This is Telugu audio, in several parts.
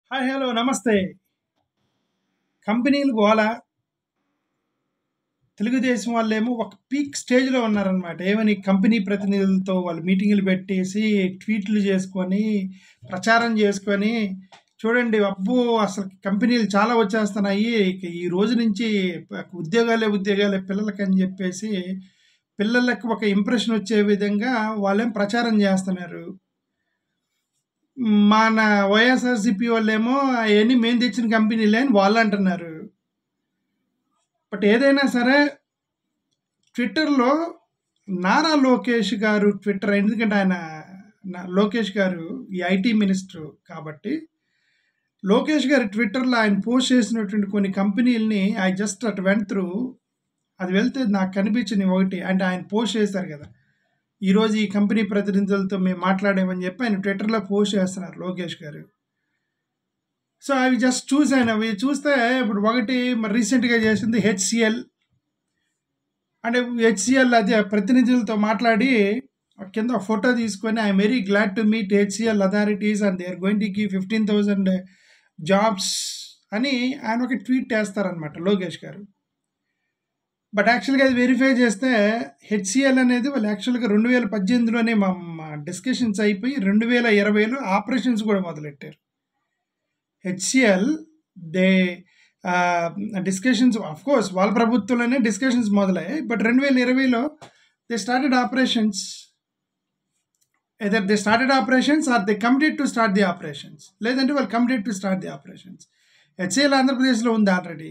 హాయ్ హలో నమస్తే కంపెనీలు గోల తెలుగుదేశం వాళ్ళేమో ఒక పీక్ స్టేజ్లో ఉన్నారనమాట ఏమని కంపెనీ ప్రతినిధులతో వాళ్ళు మీటింగులు పెట్టేసి ట్వీట్లు చేసుకొని ప్రచారం చేసుకొని చూడండి అబ్బో అసలు కంపెనీలు చాలా వచ్చేస్తున్నాయి ఇక ఈ రోజు నుంచి ఉద్యోగాలే ఉద్యోగాలే పిల్లలకి అని చెప్పేసి పిల్లలకు ఒక ఇంప్రెషన్ వచ్చే విధంగా వాళ్ళేం ప్రచారం చేస్తున్నారు మన వైఎస్ఆర్సీపీ వాళ్ళేమో అవన్నీ మేము తెచ్చిన కంపెనీలే అని వాళ్ళు అంటున్నారు బట్ ఏదైనా సరే ట్విట్టర్లో నారా లోకేష్ గారు ట్విట్టర్ ఎందుకంటే ఆయన నా- లోకేష్ గారు ఈ ఐటీ మినిస్టర్ కాబట్టి లోకేష్ గారి ట్విట్టర్లో ఆయన పోస్ట్ చేసినటువంటి కొన్ని కంపెనీలని I just at went through అది వెళ్తే నాకు కనిపించింది ఒకటి అంటే ఆయన పోస్ట్ చేశారు కదా ఈరోజు ఈ కంపెనీ ప్రతినిధులతో మేము మాట్లాడామని చెప్పి ఆయన ట్విట్టర్లో పోస్ట్ చేస్తున్నారు లోకేష్ గారు సో అవి జస్ట్ చూశాను అవి చూస్తే ఇప్పుడు ఒకటి మరి రీసెంట్గా చేసింది హెచ్సిఎల్ అంటే హెచ్సిఎల్ అది ఆ ప్రతినిధులతో మాట్లాడి కింద ఒక ఫోటో తీసుకొని I very glad to meet HCL authorities and they are going to give fifteen thousand jobs అని ఆయన ఒక ట్వీట్ చేస్తారనమాట లోకేష్ గారు బట్ యాక్చువల్గా అది వెరిఫై చేస్తే హెచ్సిఎల్ అనేది వాళ్ళు యాక్చువల్గా రెండు వేల పద్దెనిమిదిలోనే మా మా డిస్కషన్స్ అయిపోయి రెండు వేల ఇరవైలో ఆపరేషన్స్ కూడా మొదలెట్టారు HCL they discussions of course వాళ్ళ ప్రభుత్వంలోనే డిస్కషన్స్ మొదలయ్యాయి బట్ రెండు వేల ఇరవైలో they started operations either they started operations or they complete to start the operations లేదంటే వాళ్ళు complete to start the operations HCL ఆంధ్రప్రదేశ్లో ఉంది ఆల్రెడీ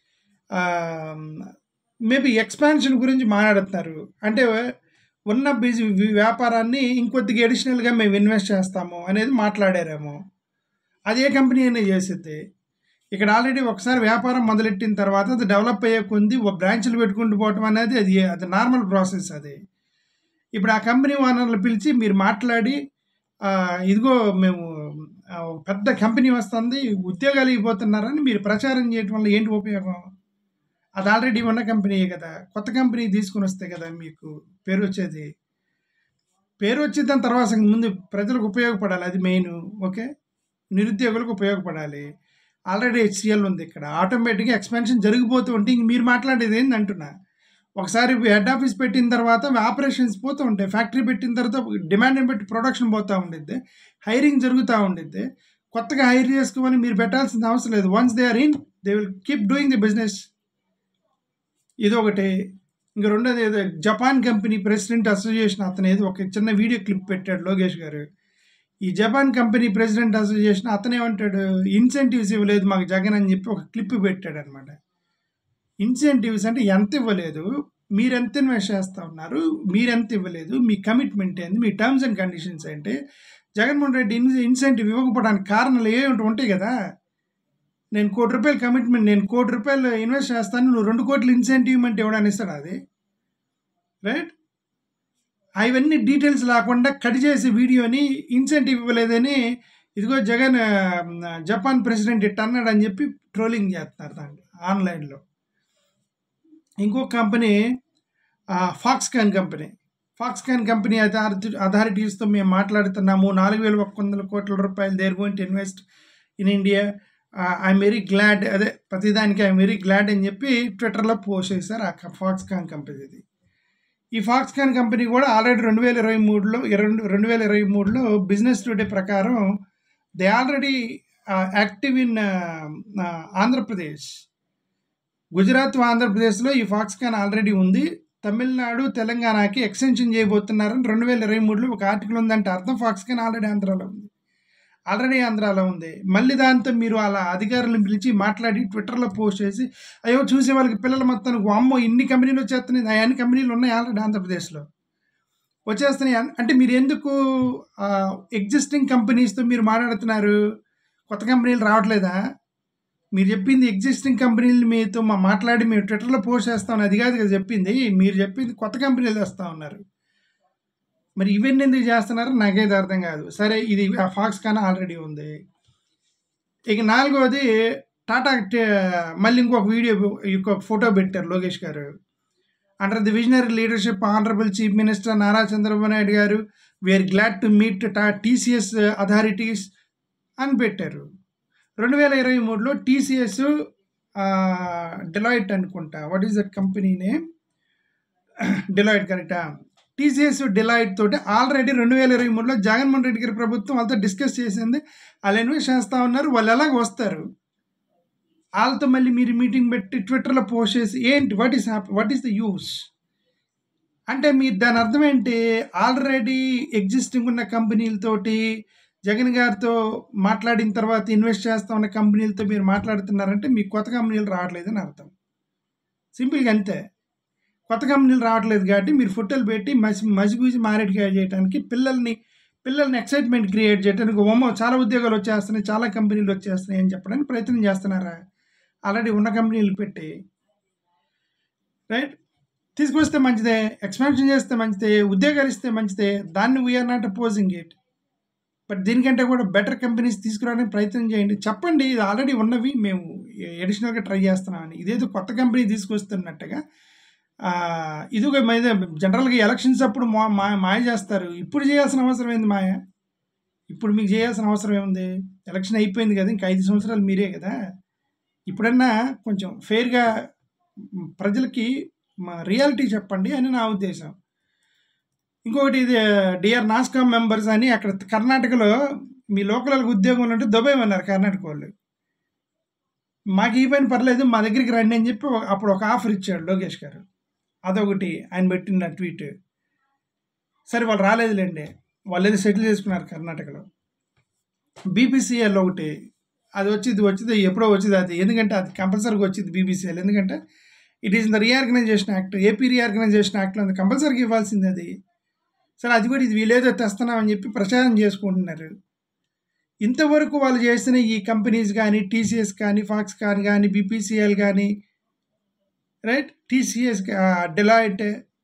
మేబీ ఎక్స్పాన్షన్ గురించి మాట్లాడుతున్నారు అంటే ఉన్న బిజీ వ్యాపారాన్ని ఇంకొద్దిగా అడిషనల్గా మేము ఇన్వెస్ట్ చేస్తాము అనేది మాట్లాడారేమో అదే కంపెనీ అయినా చేసిద్ది ఇక్కడ ఆల్రెడీ ఒకసారి వ్యాపారం మొదలెట్టిన తర్వాత అది డెవలప్ అయ్యే కొంది ఒక బ్రాంచ్లు పెట్టుకుంటూ పోవటం అనేది అది అది నార్మల్ ప్రాసెస్ అది ఇప్పుడు ఆ కంపెనీ ఓనర్లు పిలిచి మీరు మాట్లాడి ఆ, ఇదిగో మేము ఆ, ఒక పెద్ద కంపెనీ వస్తుంది ఉద్యోగాలు ఇవ్వబోతున్నారని మీరు ప్రచారం చేయడం వల్ల ఏంటి ఉపయోగం అది ఆల్రెడీ ఉన్న కంపెనీయే కదా కొత్త కంపెనీ తీసుకుని వస్తే కదా మీకు పేరు వచ్చేది పేరు వచ్చిన దాని తర్వాత అసలు ముందు ప్రజలకు ఉపయోగపడాలి అది మెయిన్ ఓకే నిరుద్యోగులకు ఉపయోగపడాలి ఆల్రెడీ హెచ్సిఎల్ ఉంది ఇక్కడ ఆటోమేటిక్గా ఎక్స్పాన్షన్ జరిగిపోతూ ఉంటే ఇంక మీరు మాట్లాడేది ఏంది అంటున్నా ఒకసారి హెడ్ ఆఫీస్ పెట్టిన తర్వాత ఆపరేషన్స్ పోతూ ఉంటాయి ఫ్యాక్టరీ పెట్టిన తర్వాత డిమాండ్ని బట్టి ప్రొడక్షన్ పోతూ ఉండిద్ది హైరింగ్ జరుగుతూ ఉండిద్ది కొత్తగా హైర్ చేసుకోమని మీరు పెట్టాల్సిన అవసరం లేదు once they are in they will keep doing the business ఇది ఒకటి ఇంక రెండోది ఏదో జపాన్ కంపెనీ ప్రెసిడెంట్ అసోసియేషన్ అతను ఏదో ఒక చిన్న వీడియో క్లిప్ పెట్టాడు లోకేష్ గారు ఈ జపాన్ కంపెనీ ప్రెసిడెంట్ అసోసియేషన్ అతను ఏమంటాడు ఇన్సెంటివ్స్ ఇవ్వలేదు మాకు జగన్ అని చెప్పి ఒక క్లిప్ పెట్టాడు అనమాట ఇన్సెంటివ్స్ అంటే ఎంత ఇవ్వలేదు మీరు ఎంత ఇన్వెస్ట్ చేస్తూ ఉన్నారు మీరు ఎంత ఇవ్వలేదు మీ కమిట్మెంట్ ఏంది మీ టర్మ్స్ అండ్ కండిషన్స్ ఏంటి జగన్మోహన్ రెడ్డి ఇన్ ఇన్సెంటివ్ ఇవ్వకపోవడానికి కారణాలు ఏ ఉంటాయి కదా నేను కోటి రూపాయలు కమిట్మెంట్ నేను కోటి రూపాయలు ఇన్వెస్ట్ చేస్తాను నువ్వు రెండు కోట్లు ఇన్సెంటివ్ అంటే ఇవ్వడానికి ఇస్తాడు అది రైట్ అవన్నీ డీటెయిల్స్ లేకుండా కట్ చేసి వీడియోని ఇన్సెంటివ్ ఇవ్వలేదని ఇదిగో జగన్ ఆ, జపాన్ ప్రెసిడెంట్ ఇట్ అన్నాడు అని చెప్పి ట్రోలింగ్ చేస్తున్నారు దాంట్లో ఆన్లైన్లో ఇంకో company Foxconn company Foxconn company authority అథారిటీస్తో మేము మాట్లాడుతున్నాము నాలుగు వేల ఒక వందల కోట్ల రూపాయలు there going to invest in India I'm very glad అదే ప్రతిదానికి ఐఎమ్ వెరీ గ్లాడ్ అని చెప్పి ట్విట్టర్లో పోస్ట్ చేశారు ఆ ఫాక్స్కాన్ కంపెనీది ఈ ఫాక్స్కాన్ కంపెనీ కూడా ఆల్రెడీ రెండు వేల ఇరవై మూడులో రెండు రెండు వేల ఇరవై మూడులో బిజినెస్ టుడే ప్రకారం they already active in Andhra Pradesh Gujarat ఆంధ్రప్రదేశ్లో ఈ ఫాక్స్కాన్ ఆల్రెడీ ఉంది తమిళనాడు తెలంగాణకి ఎక్స్టెన్షన్ చేయబోతున్నారని రెండు వేల ఇరవై మూడులో ఒక ఆర్టికల్ ఉందంటే అర్థం ఫాక్స్కాన్ ఆల్రెడీ ఆంధ్రాలో ఉంది ఆల్రెడీ ఆంధ్రాలో ఉంది మళ్ళీ దాంతో మీరు అలా అధికారులను పిలిచి మాట్లాడి ట్విట్టర్లో పోస్ట్ చేసి అయ్యో చూసే వాళ్ళకి పిల్లల మొత్తానికి అమ్మో ఇన్ని కంపెనీలు వచ్చేస్తున్నాయి అన్ని కంపెనీలు ఉన్నాయి ఆల్రెడీ ఆంధ్రప్రదేశ్లో వచ్చేస్తున్నాయి అన్- అంటే మీరు ఎందుకు ఎగ్జిస్టింగ్ కంపెనీస్తో మీరు మాట్లాడుతున్నారు కొత్త కంపెనీలు రావట్లేదా మీరు చెప్పింది ఎగ్జిస్టింగ్ కంపెనీలు మీతో మా మాట్లాడి మేము ట్విట్టర్లో పోస్ట్ చేస్తామని అది కాదు కదా చెప్పింది మీరు చెప్పింది కొత్త కంపెనీలు తెస్తా ఉన్నారు మరి ఇవన్నీ ఎందుకు చేస్తున్నారు నాకైతే అర్థం కాదు సరే ఇది ఫాక్స్ కాన్ ఆల్రెడీ ఉంది ఇక నాలుగవది టాటా టే- మళ్ళీ ఇంకొక వీడియో ఇంకొక ఫోటో పెట్టారు Lokesh garu under the visionary leadership honourable chief minister Nara Chandrababu Naidu garu we're glad to meet టా టీసీఎస్ అథారిటీస్ అని పెట్టారు రెండు వేల ఇరవై మూడులో టీసీఎస్ డిలాయిట్ అనుకుంటా what is that company name Deloitte కరెక్టా టీసీఎస్ డిలాయిట్ తోటి ఆల్రెడీ రెండు వేల ఇరవై మూడులో జగన్మోహన్ రెడ్డి గారి ప్రభుత్వం వాళ్ళతో డిస్కస్ చేసింది వాళ్ళు ఇన్వెస్ట్ చేస్తూ ఉన్నారు వాళ్ళు ఎలాగ వస్తారు వాళ్ళతో మళ్ళీ మీరు మీటింగ్ పెట్టి ట్విట్టర్లో పోస్ట్ చేసి ఏంటి వాట్ ఈస్ హ్యాప్ వాట్ ఈస్ ద యూస్ అంటే మీరు దాని అర్థం ఏంటి ఆల్రెడీ ఎగ్జిస్టింగ్ ఉన్న కంపెనీలతోటి జగన్ గారితో మాట్లాడిన తర్వాత ఇన్వెస్ట్ చేస్తా ఉన్న కంపెనీలతో మీరు మాట్లాడుతున్నారంటే మీకు కొత్త కంపెనీలు రావట్లేదని అర్థం సింపుల్గా అంతే కొత్త కంపెనీలు రావట్లేదు కాబట్టి మీరు ఫోటోలు పెట్టి మసి మసిగూసి మారేడుకాయ చేయడానికి పిల్లల్ని పిల్లల్ని ఎక్సైట్మెంట్ క్రియేట్ చేయడానికి ఓమో చాలా ఉద్యోగాలు వచ్చేస్తున్నాయి చాలా కంపెనీలు వచ్చేస్తున్నాయి అని చెప్పడానికి ప్రయత్నం చేస్తున్నారా ఆల్రెడీ ఉన్న కంపెనీలు పెట్టి రైట్ తీసుకొస్తే మంచిదే ఎక్స్పాన్షన్ చేస్తే మంచిదే ఉద్యోగాలు ఇస్తే మంచిదే దాన్ని we're not opposing it but దీనికంటే కూడా బెటర్ కంపెనీస్ తీసుకురావడానికి ప్రయత్నం చేయండి చెప్పండి ఇది ఆల్రెడీ ఉన్నవి మేము ఎడిషనల్గా ట్రై చేస్తున్నామని ఇదేదో కొత్త కంపెనీ తీసుకొస్తున్నట్టుగా ఆ, ఇదిగో మీద జనరల్గా ఎలక్షన్స్ అప్పుడు మా మా- మాయ చేస్తారు ఇప్పుడు చేయాల్సిన అవసరం ఏంది మాయ ఇప్పుడు మీకు చేయాల్సిన అవసరం ఏముంది ఎలక్షన్ అయిపోయింది కదా ఇంకా ఐదు సంవత్సరాలు మీరే కదా ఇప్పుడన్నా కొంచెం ఫెయిర్గా ప్రజలకి మా రియాలిటీ చెప్పండి అని నా ఉద్దేశం ఇంకొకటి ఇది డిఆర్ నాస్కామ్ మెంబర్స్ అని అక్కడ కర్ణాటకలో మీ లోకల్ వాళ్ళకి ఉద్యోగం ఉంటే దుబాయమన్నారు కర్ణాటక వాళ్ళు మాకు ఈ పని పర్లేదు మా దగ్గరికి రండి అని చెప్పి ఒక- అప్పుడు ఒక ఆఫర్ ఇచ్చాడు లోకేష్ గారు అదొకటి ఆయన పెట్టిన ట్వీట్ సరే వాళ్ళు రాలేదులేండి వాళ్ళు ఏదో సెటిల్ చేసుకున్నారు కర్ణాటకలో బీపీసీఎల్ ఒకటి అది వచ్చింది వచ్చింది ఎప్పుడో వచ్చింది అది ఎందుకంటే అది కంపల్సరీగా వచ్చింది బీబీసీఎల్ ఎందుకంటే it is the reorganization act AP reorganization యాక్ట్లో అది కంపల్సరీగా ఇవ్వాల్సింది అది సరే అది కూడా ఇది వీలేదో తెస్తున్నామని చెప్పి ప్రచారం చేసుకుంటున్నారు ఇంతవరకు వాళ్ళు చేసిన ఈ కంపెనీస్ కానీ టీసీఎస్ కానీ ఫాక్స్ కానీ కానీ బీపీసీఎల్ కానీ రైట్ టీసీఎస్ డిలాయిట్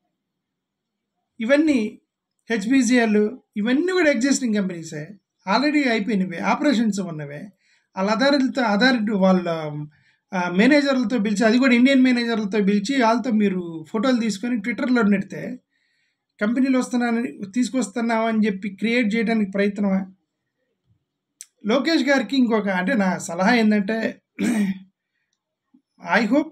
ఇవన్నీ హెచ్బిసిఎల్ ఇవన్నీ కూడా ఎగ్జిస్టింగ్ కంపెనీసే ఆల్రెడీ అయిపోయినవే ఆపరేషన్స్ ఉన్నవే వాళ్ళ అథారిటీతో అథారిటీ వాళ్ళ ఆ, మేనేజర్లతో పిలిచి అది కూడా ఇండియన్ మేనేజర్లతో పిలిచి వాళ్ళతో మీరు ఫోటోలు తీసుకొని ట్విట్టర్లో నెడితే కంపెనీలు వస్తున్నానని తీసుకొస్తున్నావు అని చెప్పి క్రియేట్ చేయడానికి ప్రయత్నమా లోకేష్ గారికి ఇంకొక అంటే నా సలహా ఏంటంటే ఐ హోప్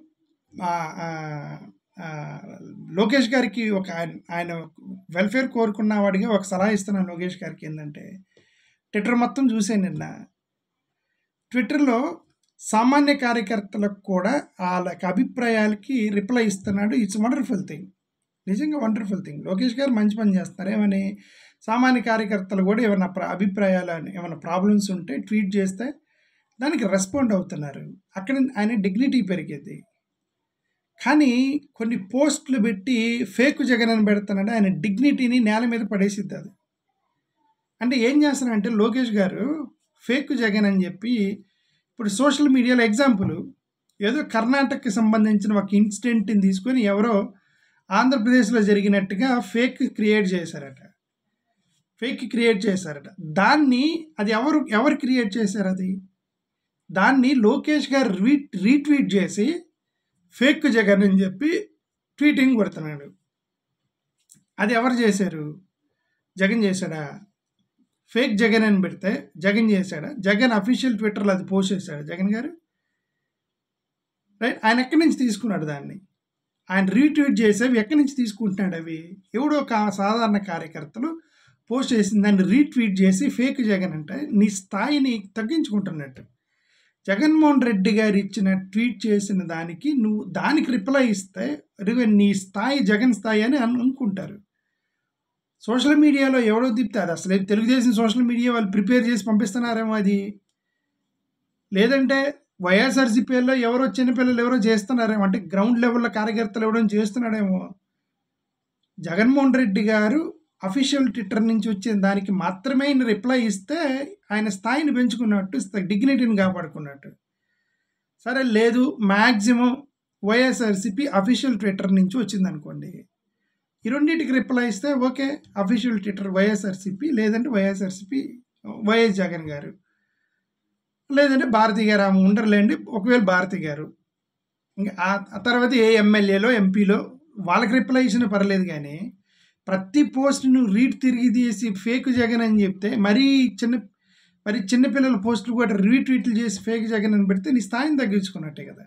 లోకేష్ గారికి ఒక ఆయన ఆయన వెల్ఫేర్ కోరుకున్న వాడిగా ఒక సలహా ఇస్తున్నాను లోకేష్ గారికి ఏంటంటే ట్విట్టర్ మొత్తం చూసాను నిన్న ట్విట్టర్లో సామాన్య కార్యకర్తలకు కూడా వాళ్ళ యొక్క అభిప్రాయాలకి రిప్లై ఇస్తున్నాడు ఇట్స్ వండర్ఫుల్ థింగ్ నిజంగా వండర్ఫుల్ థింగ్ లోకేష్ గారు మంచి పని చేస్తారు ఏమని సామాన్య కార్యకర్తలు కూడా ఏమైనా ప్ర అభిప్రాయాలు అని ఏమైనా ప్రాబ్లమ్స్ ఉంటే ట్వీట్ చేస్తే దానికి రెస్పాండ్ అవుతున్నారు అక్కడ ఆయన డిగ్నిటీ పెరిగేది కానీ కొన్ని పోస్టులు పెట్టి ఫేక్ జగన్ అని పెడుతున్నాడు ఆయన డిగ్నిటీని నేల మీద పడేసిద్ది అది అంటే ఏం చేస్తున్నారంటే లోకేష్ గారు ఫేక్ జగన్ అని చెప్పి ఇప్పుడు సోషల్ మీడియాలో ఎగ్జాంపుల్ ఏదో కర్ణాటకకి సంబంధించిన ఒక ఇన్సిడెంట్ని తీసుకొని ఎవరో ఆంధ్రప్రదేశ్లో జరిగినట్టుగా ఫేక్ క్రియేట్ చేశారట ఫేక్ క్రియేట్ చేశారట దాన్ని అది ఎవరు ఎవరు క్రియేట్ చేశారు అది దాన్ని లోకేష్ గారు రీ రీట్వీట్ చేసి ఫేక్ జగన్ అని చెప్పి ట్వీటింగ్ కొడుతున్నాడు అది ఎవరు చేశారు జగన్ చేశాడా ఫేక్ జగన్ అని పెడితే జగన్ చేశాడా జగన్ అఫీషియల్ ట్విట్టర్లో అది పోస్ట్ చేశాడు జగన్ గారు రైట్ ఆయన ఎక్కడి నుంచి తీసుకున్నాడు దాన్ని ఆయన రీట్వీట్ చేసేవి ఎక్కడి నుంచి తీసుకుంటున్నాడు అవి ఎవడో ఒక సాధారణ కార్యకర్తలు పోస్ట్ చేసిన దాన్ని రీట్వీట్ చేసి ఫేక్ జగన్ అంటే నీ స్థాయిని తగ్గించుకుంటున్నట్టు జగన్మోహన్ రెడ్డి గారు ఇచ్చిన ట్వీట్ చేసిన దానికి నువ్వు దానికి రిప్లై ఇస్తే ఇదిగో నీ స్థాయి జగన్ స్థాయి అని అను- అనుకుంటారు సోషల్ మీడియాలో ఎవడో తిప్పితే అది అసలు తెలుగుదేశం సోషల్ మీడియా వాళ్ళు ప్రిపేర్ చేసి పంపిస్తున్నారేమో అది లేదంటే వైఎస్ఆర్సీపీలో ఎవరో చిన్నపిల్లలు ఎవరో చేస్తున్నారేమో అంటే గ్రౌండ్ లెవెల్లో కార్యకర్తలు ఎవడో చేస్తున్నాడేమో జగన్మోహన్ రెడ్డి గారు అఫీషియల్ ట్విట్టర్ నుంచి వచ్చిన దానికి మాత్రమే ఆయన రిప్లై ఇస్తే ఆయన స్థాయిని పెంచుకున్నట్టు డిగ్నిటీని కాపాడుకున్నట్టు సరే లేదు మ్యాక్సిమం వైఎస్ఆర్సీపీ అఫీషియల్ ట్విట్టర్ నుంచి వచ్చింది అనుకోండి ఈ రెండింటికి రిప్లై ఇస్తే ఓకే అఫీషియల్ ట్విట్టర్ వైఎస్ఆర్సీపీ లేదంటే వైఎస్ఆర్సీపీ వైఎస్ జగన్ గారు లేదంటే భారతి గారు ఆమె ఉండరులేండి ఒకవేళ భారతి గారు ఇంకా ఆ- ఆ తర్వాత ఏ ఎమ్మెల్యేలో ఎంపీలో వాళ్ళకి రిప్లై ఇచ్చిన పర్లేదు కానీ ప్రతి పోస్ట్ను రీడ్ తిరిగి తీసి ఫేక్ జగన్ అని చెప్తే మరీ చిన్న మరి చిన్నపిల్లల పోస్టులు కూడా రీట్వీట్లు చేసి ఫేక్ జగన్ అని పెడితే నీ స్థాయిని తగ్గించుకున్నట్టే కదా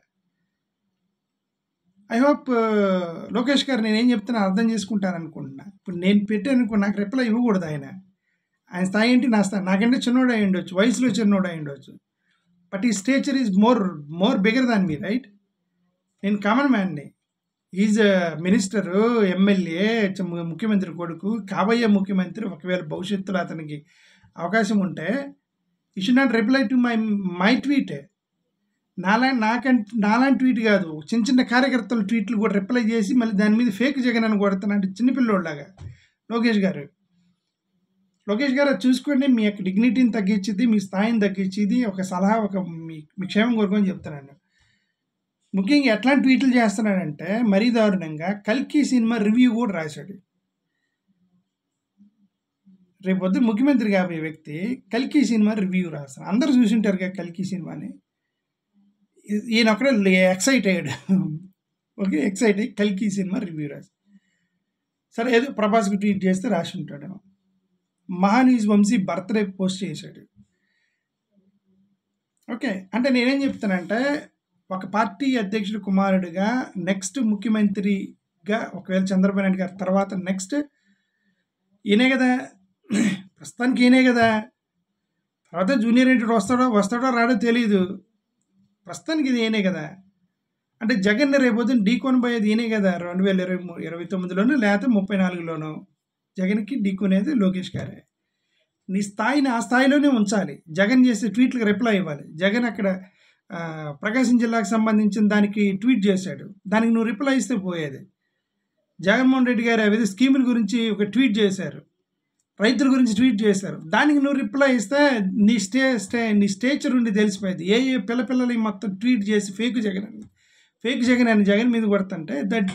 ఐ హోప్ లోకేష్ గారు నేను ఏం చెప్తున్నా అర్థం చేసుకుంటాను అనుకుంటున్నా ఇప్పుడు నేను పెట్టాను నాకు రిప్లై ఇవ్వకూడదు ఆయన ఆయన స్థాయి ఏంటి నా స్థాయి నాకంటే చిన్నోడు అయి ఉండొచ్చు వయసులో చిన్నోడు అయి ఉండొచ్చు బట్ ఈ stature is more more bigger than me right నేను కామన్ మ్యాన్ని ఈజ్ మినిస్టరు ఎమ్మెల్యే ముఖ్యమంత్రి కొడుకు కాబోయే ముఖ్యమంత్రి ఒకవేళ భవిష్యత్తులో అతనికి అవకాశం ఉంటే you should not reply to my my tweet నాలా నాకంటే నాలాంటి ట్వీట్ కాదు చిన్న చిన్న కార్యకర్తల ట్వీట్లు కూడా రిప్లై చేసి మళ్ళీ దాని మీద ఫేక్ జగన్ అని కొడుతున్నాడు చిన్నపిల్లోళ్ళలాగా లోకేష్ గారు లోకేష్ గారు అది చూసుకోండి మీ యొక్క డిగ్నిటీని తగ్గించింది మీ స్థాయిని తగ్గించింది ఒక సలహా ఒక మీ మీ క్షేమం కోరుకొని చెప్తున్నాను ముఖ్యంగా ఎట్లాంటి ట్వీట్లు చేస్తున్నాడంటే మరీ దారుణంగా కల్కి సినిమా రివ్యూ కూడా రాశాడు రేపు పొద్దున ముఖ్యమంత్రి కాబోయే వ్యక్తి కల్కి సినిమా రివ్యూ రాస్తాను అందరూ చూసింటారు కదా కల్కి సినిమాని ఈ- ఈయన ఒకడే ఎక్సైట్ అయ్యాడు ఓకే ఎక్సైట్ అయ్యి కల్కి సినిమా రివ్యూ రాసి సరే ఏదో ప్రభాస్కి ట్వీట్ చేస్తే రాసి ఉంటాడు మహానీజ్ వంశీ బర్త్డే పోస్ట్ చేశాడు ఓకే అంటే నేనేం చెప్తానంటే ఒక పార్టీ అధ్యక్షుడు కుమారుడిగా నెక్స్ట్ ముఖ్యమంత్రిగా ఒకవేళ చంద్రబాబు నాయుడు గారి తర్వాత నెక్స్ట్ ఈయనే కదా ప్రస్తుతానికి ఈయనే కదా తర్వాత జూనియర్ ఎన్టీఆర్ వస్తాడో వస్తాడో రాడో తెలియదు ప్రస్తుతానికి ఇది ఈయనే కదా అంటే జగన్ రేపొద్దున ఢీకొని పోయేది ఈయనే కదా రెండు వేల ఇరవై మూ ఇరవై తొమ్మిదిలోనో లేకపోతే ముప్పై నాలుగులోనో జగన్కి ఢీకొనేది లోకేష్ గారే నీ స్థాయిని ఆ స్థాయిలోనే ఉంచాలి జగన్ చేసే ట్వీట్లకు రిప్లై ఇవ్వాలి జగన్ అక్కడ ఆ, ప్రకాశం జిల్లాకు సంబంధించిన దానికి ట్వీట్ చేశాడు దానికి నువ్వు రిప్లై ఇస్తే పోయేది జగన్మోహన్ రెడ్డి గారు అవి స్కీముల గురించి ఒక ట్వీట్ చేశారు రైతుల గురించి ట్వీట్ చేశారు దానికి నువ్వు రిప్లై ఇస్తే నీ స్టే స్టే నీ స్టేచర్ ఉండి తెలిసిపోయింది ఏ ఏ పిల్ల పిల్లలు మొత్తం ట్వీట్ చేసి ఫేక్ జగన్ అని ఫేక్ జగన్ అని జగన్ మీద కొడుతుంటే that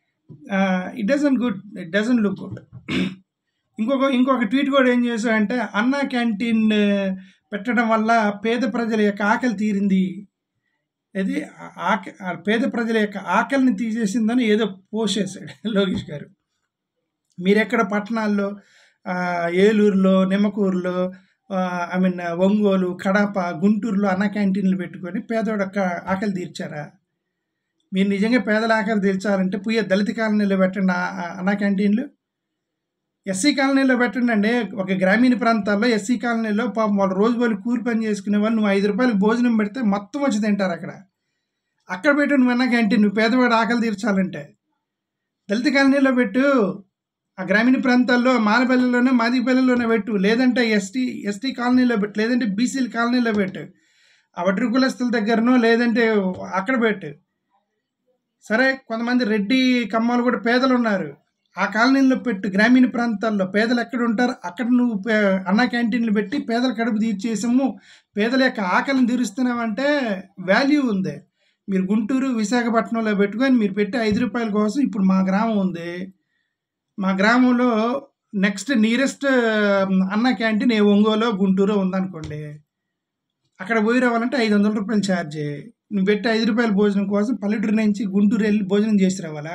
it doesn't good it doesn't look good ఇంకొక ఇంకొక ట్వీట్ కూడా ఏం చేశాడంటే అన్నా క్యాంటీన్ పెట్టడం వల్ల పేద ప్రజల యొక్క ఆకలి తీరింది అది ఆక ఆ పేద ప్రజల యొక్క ఆకలిని తీసేసిందని ఏదో పోస్ట్ చేశాడు లోకేష్ గారు మీరెక్కడ పట్టణాల్లో ఆ, ఏలూరులో నిమ్మకూరులో ఐ మీన్ ఒంగోలు కడప గుంటూరులో అన్న క్యాంటీన్లు పెట్టుకొని పేదోడ యొక్క ఆకలి తీర్చారా మీరు నిజంగా పేదల ఆకలి తీర్చాలంటే పుయ్య దళిత కాలనీలో పెట్టండి ఆ- ఆ అన్న క్యాంటీన్లు ఎస్సీ కాలనీలో పెట్టండి అండి ఒక గ్రామీణ ప్రాంతాల్లో ఎస్సీ కాలనీలో పాపం వాళ్ళు రోజు వాళ్ళు కూలి పని చేసుకునే వాళ్ళు నువ్వు ఐదు రూపాయలకు భోజనం పెడితే మొత్తం వచ్చి తింటారు అక్కడ అక్కడ పెట్టు నువ్వు అన్న క్యాంటీన్ నువ్వు పేదవాడు ఆకలి తీర్చాలంటే దళిత కాలనీలో పెట్టు ఆ గ్రామీణ ప్రాంతాల్లో మానపల్లిలోనే మాదిపల్లిలోనే పెట్టు లేదంటే ఎస్టీ ఎస్టీ కాలనీలో పెట్టు లేదంటే బీసీల కాలనీలో పెట్టు ఆ వడ్రి కులస్తుల దగ్గరనో లేదంటే అక్కడ పెట్టు సరే కొంతమంది రెడ్డి కమ్మలు కూడా పేదలు ఉన్నారు ఆ కాలనీలో పెట్టు గ్రామీణ ప్రాంతాల్లో పేదలు ఎక్కడ ఉంటారు అక్కడ నువ్వు పే- అన్న క్యాంటీన్లు పెట్టి పేదల కడుపు తీర్చేసాము పేదల యొక్క ఆకలిని తీరుస్తున్నామంటే వాల్యూ ఉంది మీరు గుంటూరు విశాఖపట్నంలో పెట్టుకొని మీరు పెట్టే ఐదు రూపాయల కోసం ఇప్పుడు మా గ్రామం ఉంది మా గ్రామంలో నెక్స్ట్ నియరెస్ట్ అన్న క్యాంటీన్ ఏ ఒంగోలో గుంటూరు ఉందనుకోండి అక్కడ పోయి రావాలంటే ఐదు వందల రూపాయలు ఛార్జ్ నువ్వు పెట్టి ఐదు రూపాయల భోజనం కోసం పల్లెటూరు నుంచి గుంటూరు వెళ్ళి భోజనం చేసి రావాలా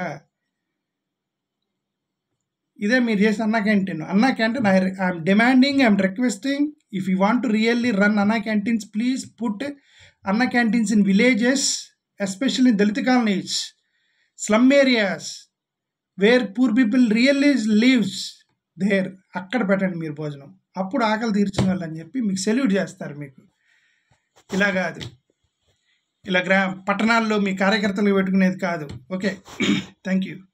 ఇదే మీరు చేసిన Anna canteen Anna canteen I I'm demanding I'm requesting if you want to really run Anna canteens please put Anna canteens in villages especially Dalit colonies slum areas where poor people really lives there అక్కడ పెట్టండి మీరు భోజనం అప్పుడు ఆకలి తీర్చిన వాళ్ళు అని చెప్పి మీకు సెల్యూట్ చేస్తారు మీకు ఇలా కాదు ఇలా గ్రా పట్టణాల్లో మీ కార్యకర్తలు పెట్టుకునేది కాదు ఓకే థ్యాంక్ యూ